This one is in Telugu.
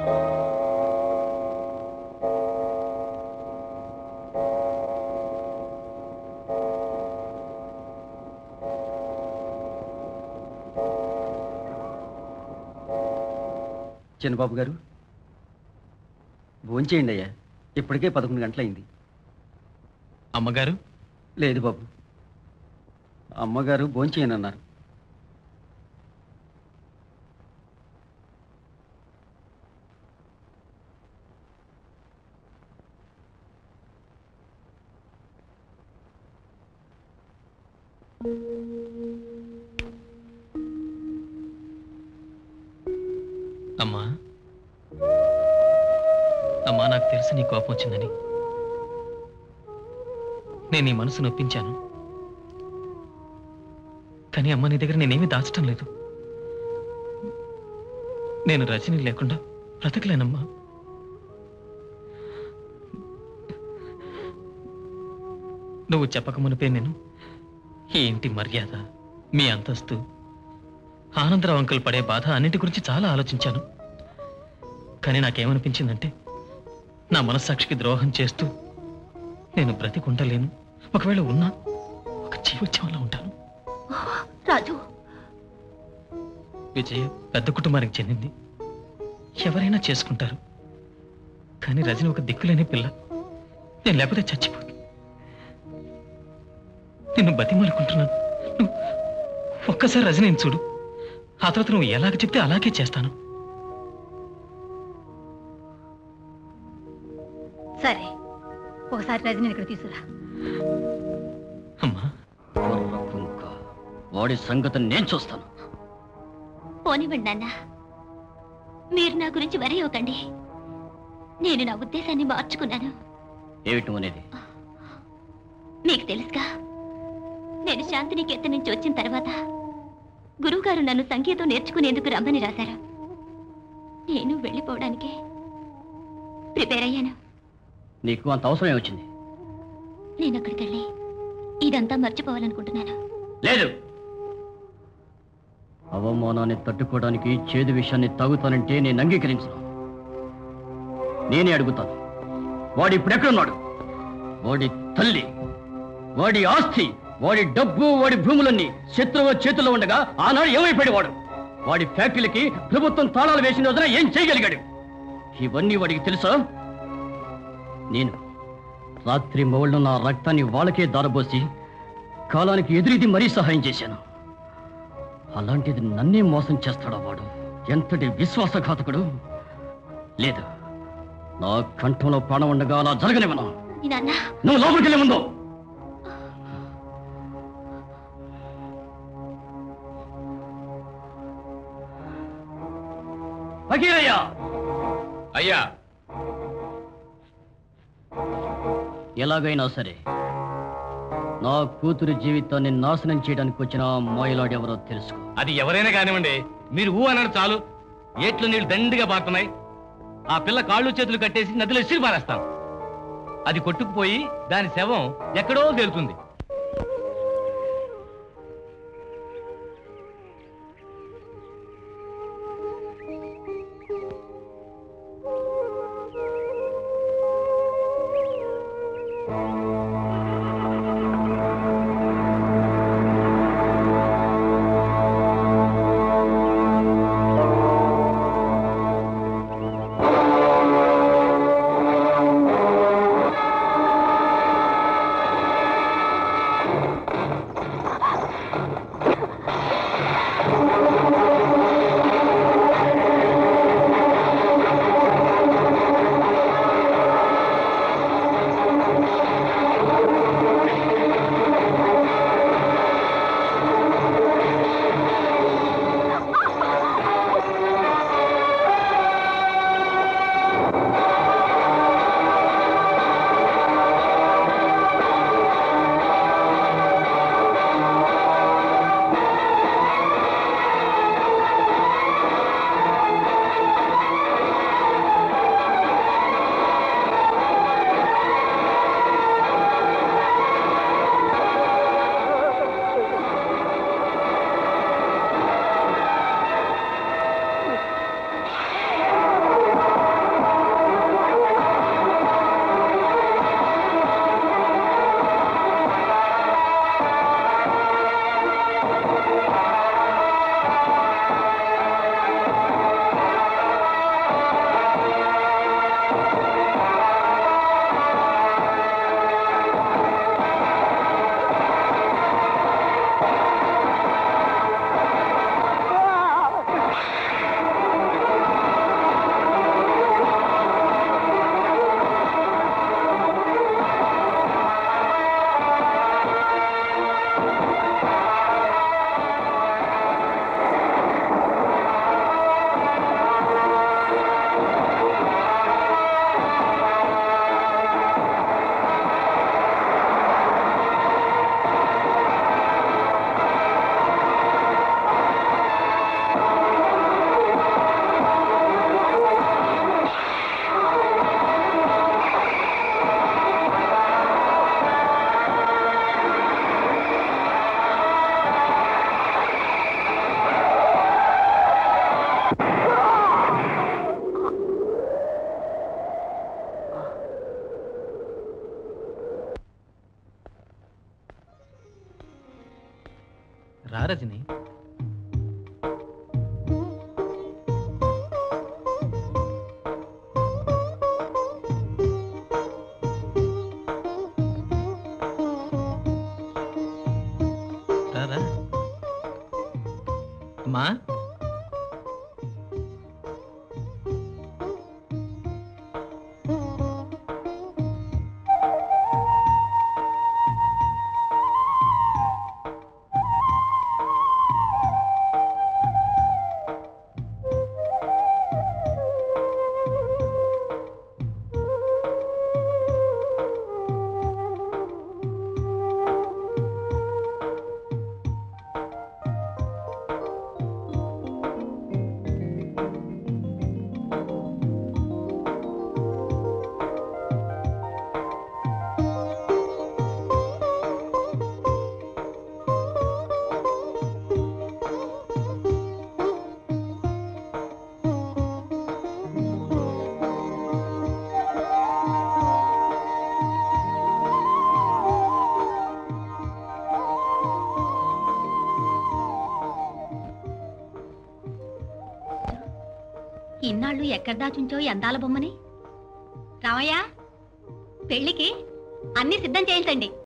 చిన్నబాబు గారు భోంచేయండి అయ్యా ఇప్పటికే పదకొండు గంటలైంది అమ్మగారు లేదు బాబు అమ్మగారు భోంచేయనన్నారు అమ్మా అమ్మా నాకు తెలుసు నీ కోపం వచ్చిందని నేను నీ మనసు నొప్పించాను కానీ అమ్మ నీ దగ్గర నేనేమీ దాచటం లేదు నేను రజని లేకుండా బ్రతకలేనమ్మా నువ్వు చెప్పక మునిపే నేను ఈ ఇంటి మర్యాద మీ అంతస్తు ఆనందరావు అంకుల్ పడే బాధ అన్నింటి గురించి చాలా ఆలోచించాను కానీ నాకేమనిపించిందంటే నా మనస్సాక్షికి ద్రోహం చేస్తూ నేను బ్రతికుండలేను ఒకవేళ ఉన్నా ఒక జీవోత్సవంలో ఉంటాను రాజు విజయ్ పెద్ద కుటుంబానికి చెందింది ఎవరైనా చేసుకుంటారు కానీ రజని ఒక దిక్కులేని పిల్ల నేను లేకపోతే చచ్చిపోతుంది నిన్ను బతిమాలుకుంటున్నాను నువ్వు ఒక్కసారి రజనీని చూడు ఆ తర్వాత నువ్వు ఎలాగ చెప్తే అలాగే చేస్తాను సరే ఒకసారి రజని ఇక్కడ తీసుకురా అమ్మా వాడి సంగతి నేను చూస్తాను పోనివ్వండి నాన్న మీరు నా గురించి వరి అవ్వకండి నేను నా ఉద్దేశాన్ని మార్చుకున్నాను ఏమిటి అనేది మీకు తెలుసుగా నేను శాంతినికేతన్ నుంచి వచ్చిన తర్వాత గురువుగారు నన్ను సంగీతం నేర్చుకునేందుకు రమ్మని రాశారు నేను వెళ్ళిపోవడానికి ప్రిపేర్ అయ్యాను నీకు అంత అవసరం వచ్చింది నేను అక్కడికి వెళ్ళి ఇదంతా మర్చిపోవాలనుకుంటున్నాను లేదు అవమానాన్ని తట్టుకోవడానికి చేదు విషయాన్ని తాగుతానంటే నేను అంగీకరించను నేనే అడుగుతాను వాడు ఇప్పుడు ఎక్కడున్నాడు వాడి తల్లి వాడి ఆస్తి వాడి డబ్బు వాడి భూములన్నీ శత్రువు చేతుల్లో ఉండగా ఆనాడు ఏమైపోయాడు వాడు వాడి ఫ్యాక్టరీలకి ప్రభుత్వం తాళాలు వేసిన రోజున ఏం చేయగలిగాడు ఇవన్నీ వాడికి తెలుసా నేను రాత్రి మొవళ్ళు నా రక్తాన్ని వాళ్ళకే దారబోసి కాలానికి ఎదురీది మరీ సహాయం చేశాను అలాంటిది నన్నే మోసం చేస్తాడా వాడు ఎంతటి విశ్వాసఘాతకుడు లేదు నా కంఠంలో ప్రాణం ఉండగా అలా జరగనివ్వను ఈ నాన్న నువ్వు లోపలికి వెళ్ళే ముందు ఫకీరయ్య అయ్యా ఎలాగైనా సరే నా కూతురు జీవితాన్ని నాశనం చేయడానికి వచ్చిన ఆ మాయలాడెవరో తెలుసుకో అది ఎవరైనా కానివ్వండి మీరు ఊ అన్నాడు చాలు ఏట్లు నీళ్లు దండిగా పారుతున్నాయి ఆ పిల్ల కాళ్ళు చేతులు కట్టేసి నదిలో ఇసిరి పారేస్తాను అది కొట్టుకుపోయి దాని శవం ఎక్కడో తేలుతుంది రా రజని రా, రా. అమ్మా ఇన్నాళ్ళు ఎక్కడ దాచుంచో ఈ అందాల బొమ్మని రామయ్య పెళ్లికి అన్ని సిద్ధం చేయించండి